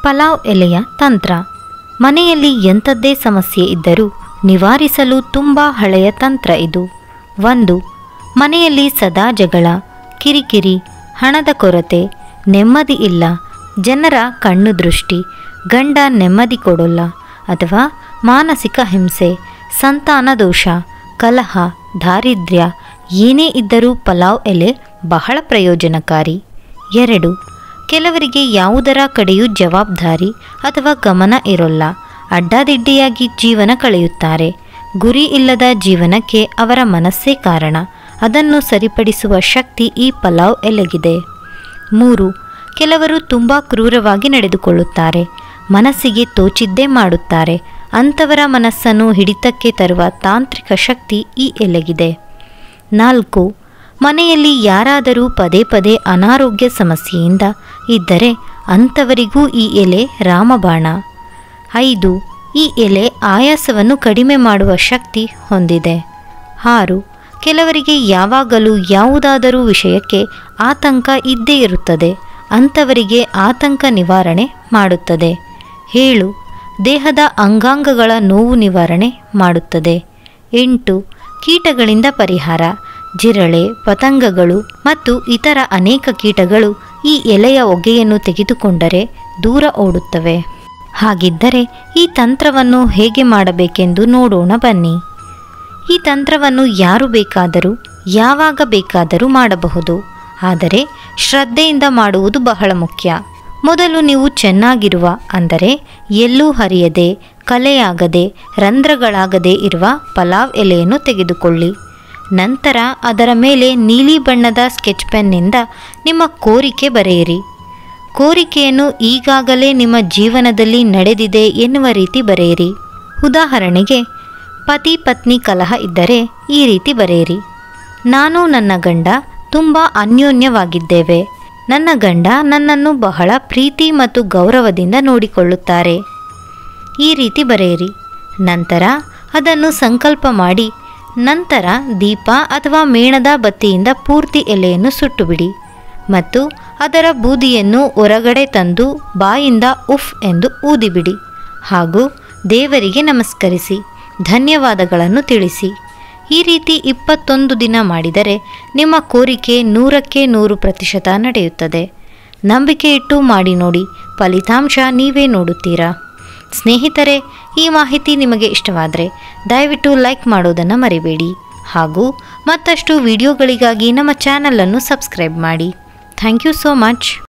ಪಲಾವ್ ಎಲೆಯ ತಂತ್ರ ಮನೆಯಲ್ಲಿ ಎಂಥದ್ದೇ ಸಮಸ್ಯೆ ಇದ್ದರೂ ನಿವಾರಿಸಲು ತುಂಬ ಹಳೆಯ ತಂತ್ರ ಇದು ಒಂದು ಮನೆಯಲ್ಲಿ ಸದಾ ಜಗಳ ಕಿರಿಕಿರಿ ಹಣದ ಕೊರತೆ ನೆಮ್ಮದಿ ಇಲ್ಲ ಜನರ ಕಣ್ಣು ದೃಷ್ಟಿ ಗಂಡ ನೆಮ್ಮದಿ ಕೊಡೋಲ್ಲ ಅಥವಾ ಮಾನಸಿಕ ಹಿಂಸೆ ಸಂತಾನ ದೋಷ ಕಲಹ ದಾರಿದ್ರ್ಯ ಏನೇ ಇದ್ದರೂ ಪಲಾವ್ ಎಲೆ ಬಹಳ ಪ್ರಯೋಜನಕಾರಿ ಎರಡು ಕೆಲವರಿಗೆ ಯಾವುದರ ಕಡೆಯೂ ಜವಾಬ್ದಾರಿ ಅಥವಾ ಗಮನ ಇರೋಲ್ಲ ಅಡ್ಡಾದಿಡ್ಡಿಯಾಗಿ ಜೀವನ ಕಳೆಯುತ್ತಾರೆ ಗುರಿ ಇಲ್ಲದ ಜೀವನಕ್ಕೆ ಅವರ ಮನಸ್ಸೇ ಕಾರಣ ಅದನ್ನು ಸರಿಪಡಿಸುವ ಶಕ್ತಿ ಈ ಪಲಾವ್ ಎಲೆಗಿದೆ ಮೂರು ಕೆಲವರು ತುಂಬ ಕ್ರೂರವಾಗಿ ನಡೆದುಕೊಳ್ಳುತ್ತಾರೆ ಮನಸ್ಸಿಗೆ ತೋಚಿದ್ದೇ ಮಾಡುತ್ತಾರೆ ಅಂಥವರ ಮನಸ್ಸನ್ನು ಹಿಡಿತಕ್ಕೆ ತರುವ ತಾಂತ್ರಿಕ ಶಕ್ತಿ ಈ ಎಲೆಗಿದೆ ನಾಲ್ಕು ಮನೆಯಲ್ಲಿ ಯಾರಾದರೂ ಪದೇ ಪದೇ ಅನಾರೋಗ್ಯ ಸಮಸ್ಯೆಯಿಂದ ಇದ್ದರೆ ಅಂಥವರಿಗೂ ಈ ಎಲೆ ರಾಮಬಾಣ ಐದು ಈ ಎಲೆ ಆಯಾಸವನ್ನು ಕಡಿಮೆ ಮಾಡುವ ಶಕ್ತಿ ಹೊಂದಿದೆ ಆರು ಕೆಲವರಿಗೆ ಯಾವಾಗಲೂ ಯಾವುದಾದರೂ ವಿಷಯಕ್ಕೆ ಆತಂಕ ಇದ್ದೇ ಇರುತ್ತದೆ ಅಂಥವರಿಗೆ ಆತಂಕ ನಿವಾರಣೆ ಮಾಡುತ್ತದೆ ಏಳು ದೇಹದ ಅಂಗಾಂಗಗಳ ನೋವು ನಿವಾರಣೆ ಮಾಡುತ್ತದೆ ಎಂಟು ಕೀಟಗಳಿಂದ ಪರಿಹಾರ ಜಿರಳೆ ಪತಂಗಗಳು ಮತ್ತು ಇತರ ಅನೇಕ ಕೀಟಗಳು ಈ ಎಲೆಯ ಹೊಗೆಯನ್ನು ತೆಗೆದುಕೊಂಡರೆ ದೂರ ಓಡುತ್ತವೆ ಹಾಗಿದ್ದರೆ ಈ ತಂತ್ರವನ್ನು ಹೇಗೆ ಮಾಡಬೇಕೆಂದು ನೋಡೋಣ ಬನ್ನಿ ಈ ತಂತ್ರವನ್ನು ಯಾರು ಬೇಕಾದರೂ ಯಾವಾಗ ಬೇಕಾದರೂ ಮಾಡಬಹುದು ಆದರೆ ಶ್ರದ್ಧೆಯಿಂದ ಮಾಡುವುದು ಬಹಳ ಮುಖ್ಯ ಮೊದಲು ನೀವು ಚೆನ್ನಾಗಿರುವ ಅಂದರೆ ಎಲ್ಲೂ ಹರಿಯದೆ ಕಲೆಯಾಗದೆ ರಂಧ್ರಗಳಾಗದೇ ಇರುವ ಪಲಾವ್ ಎಲೆಯನ್ನು ತೆಗೆದುಕೊಳ್ಳಿ ನಂತರ ಅದರ ಮೇಲೆ ನೀಲಿ ಬಣ್ಣದ ಸ್ಕೆಚ್ ಪೆನ್ನಿಂದ ನಿಮ್ಮ ಕೋರಿಕೆ ಬರೆಯಿರಿ ಕೋರಿಕೆಯನ್ನು ಈಗಾಗಲೇ ನಿಮ್ಮ ಜೀವನದಲ್ಲಿ ನಡೆದಿದೆ ಎನ್ನುವ ರೀತಿ ಬರೆಯಿರಿ ಉದಾಹರಣೆಗೆ ಪತಿ ಪತ್ನಿ ಕಲಹ ಇದ್ದರೆ ಈ ರೀತಿ ಬರೆಯಿರಿ ನಾನು ನನ್ನ ಗಂಡ ತುಂಬ ಅನ್ಯೋನ್ಯವಾಗಿದ್ದೇವೆ ನನ್ನ ಗಂಡ ನನ್ನನ್ನು ಬಹಳ ಪ್ರೀತಿ ಮತ್ತು ಗೌರವದಿಂದ ನೋಡಿಕೊಳ್ಳುತ್ತಾರೆ ಈ ರೀತಿ ಬರೆಯಿರಿ ನಂತರ ಅದನ್ನು ಸಂಕಲ್ಪ ಮಾಡಿ ನಂತರ ದೀಪ ಅಥವಾ ಮೇಣದ ಬತ್ತಿಯಿಂದ ಪೂರ್ತಿ ಎಲೆಯನ್ನು ಸುಟ್ಟುಬಿಡಿ ಮತ್ತು ಅದರ ಬೂದಿಯನ್ನು ಹೊರಗಡೆ ತಂದು ಬಾಯಿಂದ ಉಫ್ ಎಂದು ಊದಿಬಿಡಿ ಹಾಗೂ ದೇವರಿಗೆ ನಮಸ್ಕರಿಸಿ ಧನ್ಯವಾದಗಳನ್ನು ತಿಳಿಸಿ ಈ ರೀತಿ ಇಪ್ಪತ್ತೊಂದು ದಿನ ಮಾಡಿದರೆ ನಿಮ್ಮ ಕೋರಿಕೆ ನೂರಕ್ಕೆ ನೂರು ಪ್ರತಿಶತ ನಡೆಯುತ್ತದೆ ನಂಬಿಕೆ ಇಟ್ಟು ಮಾಡಿ ನೋಡಿ ಫಲಿತಾಂಶ ನೀವೇ ನೋಡುತ್ತೀರಾ ಸ್ನೇಹಿತರೆ ಈ ಮಾಹಿತಿ ನಿಮಗೆ ಇಷ್ಟವಾದರೆ ದಯವಿಟ್ಟು ಲೈಕ್ ಮಾಡೋದನ್ನು ಮರಿಬೇಡಿ ಹಾಗೂ ಮತ್ತಷ್ಟು ವಿಡಿಯೋಗಳಿಗಾಗಿ ನಮ್ಮ ಚಾನಲನ್ನು ಸಬ್ಸ್ಕ್ರೈಬ್ ಮಾಡಿ ಥ್ಯಾಂಕ್ ಯು ಸೋ ಮಚ್